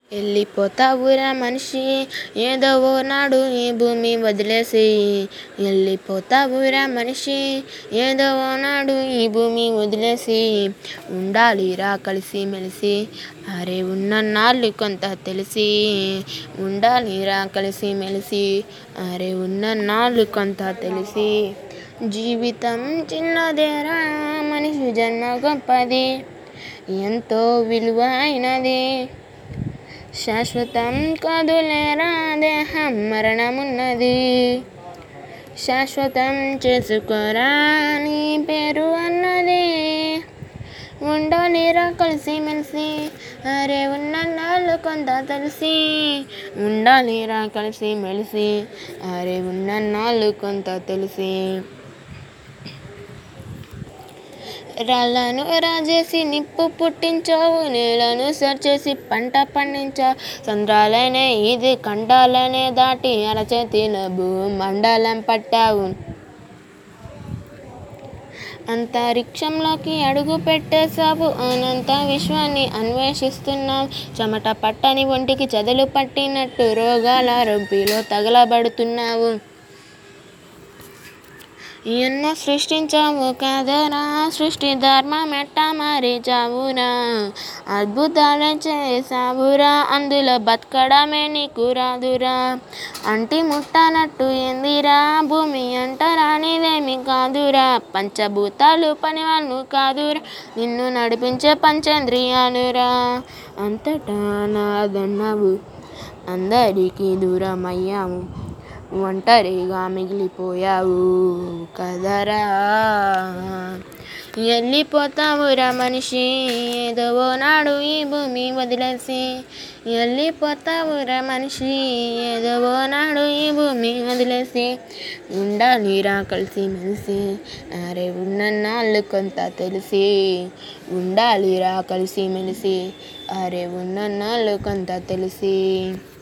వెళ్ళిపోతావురా మనిషి ఏదో ఓ నాడు ఈ భూమి వదిలేసి వెళ్ళిపోతావురా మనిషి ఏదో ఓ నాడు ఈ భూమి వదిలేసి ఉండాలిరా కలిసి మెలిసి అరే ఉన్నన్నాళ్ళు కొంత తెలిసి ఉండాలిరా కలిసి మెలిసి అరే ఉన్నన్నాళ్ళు కొంత తెలిసి జీవితం చిన్నదేరా మనిషి జన్మ గొప్పది ఎంతో విలువైనది శాశ్వతం కాదులేరా దేహం మరణమున్నది శాశ్వతం చేసుకోరా నీ పేరు అన్నది ఉండాలిరా కలిసి మెలిసి అరే ఉన్నన్నాళ్ళు కొంత తెలిసి ఉండాలిరా కలిసి మెలిసి అరే ఉన్నన్నాళ్ళు కొంత తెలిసి రాళ్ళను రాజేసి నిప్పు పుట్టించావు నేలను సర్చేసి పంట పండించావు సంద్రాలనే ఇది ఖండాలనే దాటి అరచేతిలో భూమండలం పట్టావు అంతరిక్షంలోకి అడుగు పెట్టేశావు అనంత విశ్వాన్ని అన్వేషిస్తున్నావు చెమట పట్టని ఒంటికి చెదలు పట్టినట్టు రోగాల రొంపిలో తగలబడుతున్నావు ఎన్నో సృష్టించావు కదరా సృష్టి ధర్మం ఎట్టా మరిచావురా అద్భుతాలు చేసావురా అందులో బతకడమే నీకు రాదురా అంటి ముట్టనట్టు ఏందిరా భూమి అంటరానిదేమి కాదురా పంచభూతాలు పని వాళ్ళు కాదురా నిన్ను నడిపించే పంచేంద్రియాలురా అంతటా నాదన్నావు అందరికీ దూరమయ్యావు ఒంటరిగా మిగిలిపోయావు కదరా వెళ్ళిపోతావురా మనిషి ఏదో ఓ నాడు ఈ భూమి వదిలేసి వెళ్ళిపోతావురా మనిషి ఏదో ఓ నాడు ఈ భూమి వదిలేసి ఉండాలిరా కలిసి మెలిసి అరే ఉన్నన్నాళ్ళు కొంత తెలిసి ఉండాలిరా కలిసి మెలిసి అరే ఉన్నన్నాళ్ళు కొంత తెలిసి